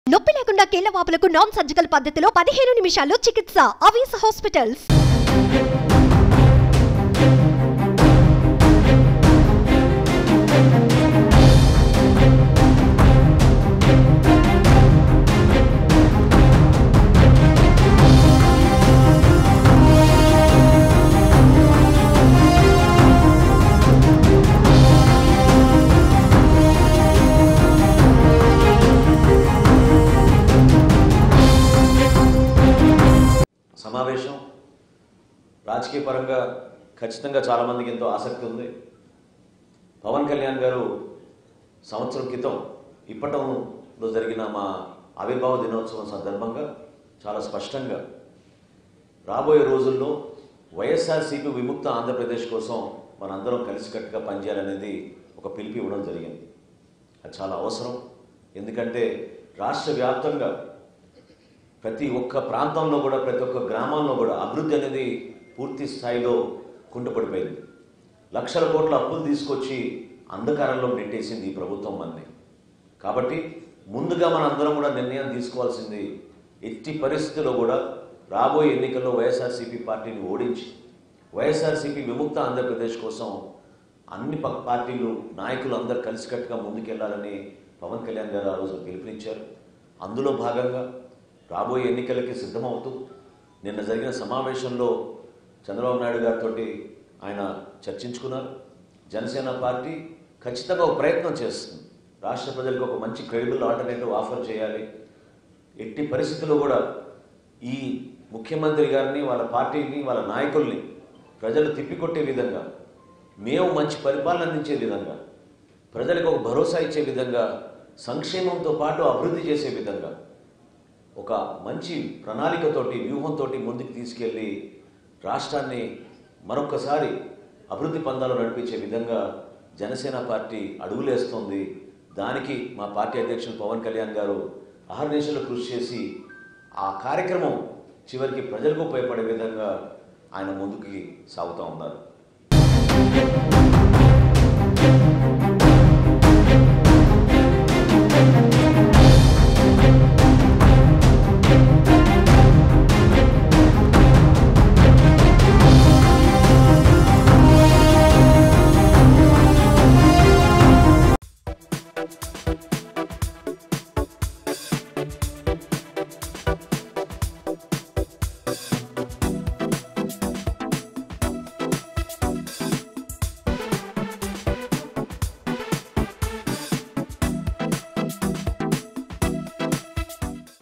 నొప్పి లేకుండా కీళ్ల వాపులకు నాన్ సర్జికల్ పద్ధతిలో పదిహేను నిమిషాల్లో చికిత్స అవీస్ హాస్పిటల్స్ సమావేశం రాజకీయ పరంగా ఖచ్చితంగా చాలామందికి ఎంతో ఆసక్తి ఉంది పవన్ కళ్యాణ్ గారు సంవత్సరం క్రితం ఇప్పటంలో జరిగిన మా ఆవిర్భావ దినోత్సవం సందర్భంగా చాలా స్పష్టంగా రాబోయే రోజుల్లో వైఎస్ఆర్సీపీ విముక్త ఆంధ్రప్రదేశ్ కోసం మనందరం కలిసికట్టుగా పనిచేయాలనేది ఒక పిలుపు ఇవ్వడం జరిగింది అది చాలా అవసరం ఎందుకంటే రాష్ట్ర వ్యాప్తంగా ప్రతి ఒక్క ప్రాంతంలో కూడా ప్రతి ఒక్క గ్రామంలో కూడా అభివృద్ధి అనేది పూర్తి స్థాయిలో కుంటుపడిపోయింది లక్షల కోట్ల అప్పులు తీసుకొచ్చి అంధకారంలో నెట్టేసింది ఈ ప్రభుత్వం మంది కాబట్టి ముందుగా మన అందరం కూడా నిర్ణయం తీసుకోవాల్సింది ఎట్టి పరిస్థితుల్లో కూడా రాబోయే ఎన్నికల్లో వైఎస్ఆర్సీపీ పార్టీని ఓడించి వైఎస్ఆర్సీపీ విముక్త ఆంధ్రప్రదేశ్ కోసం అన్ని ప- పార్టీలు నాయకులు అందరూ కలిసికట్టుగా ముందుకెళ్లాలని పవన్ కళ్యాణ్ గారు ఆ రోజు పిలుపునిచ్చారు అందులో భాగంగా రాబోయే ఎన్నికలకి సిద్ధమవుతూ నిన్న జరిగిన సమావేశంలో చంద్రబాబు నాయుడు గారితో ఆయన చర్చించుకున్నారు జనసేన పార్టీ ఖచ్చితంగా ఒక ప్రయత్నం చేస్తుంది రాష్ట్ర ప్రజలకు ఒక మంచి క్రెడిబుల్ ఆల్టర్నేటివ్ ఆఫర్ చేయాలి ఎట్టి పరిస్థితుల్లో కూడా ఈ ముఖ్యమంత్రి గారిని వాళ్ళ పార్టీని వాళ్ళ నాయకుల్ని ప్రజలు తిప్పికొట్టే విధంగా మేము మంచి పరిపాలన అందించే విధంగా ప్రజలకు ఒక భరోసా ఇచ్చే విధంగా సంక్షేమంతో పాటు అభివృద్ధి చేసే విధంగా ఒక మంచి ప్రణాళికతోటి వ్యూహంతో ముందుకు తీసుకెళ్ళి రాష్ట్రాన్ని మరొక్కసారి అభివృద్ధి పందాలు నడిపించే విధంగా జనసేన పార్టీ అడుగులేస్తోంది దానికి మా పార్టీ అధ్యక్షులు పవన్ కళ్యాణ్ గారు అహర్నిశలు కృషి చేసి ఆ కార్యక్రమం చివరికి ప్రజలకు ఉపయోగపడే విధంగా ఆయన ముందుకి సాగుతూ ఉన్నారు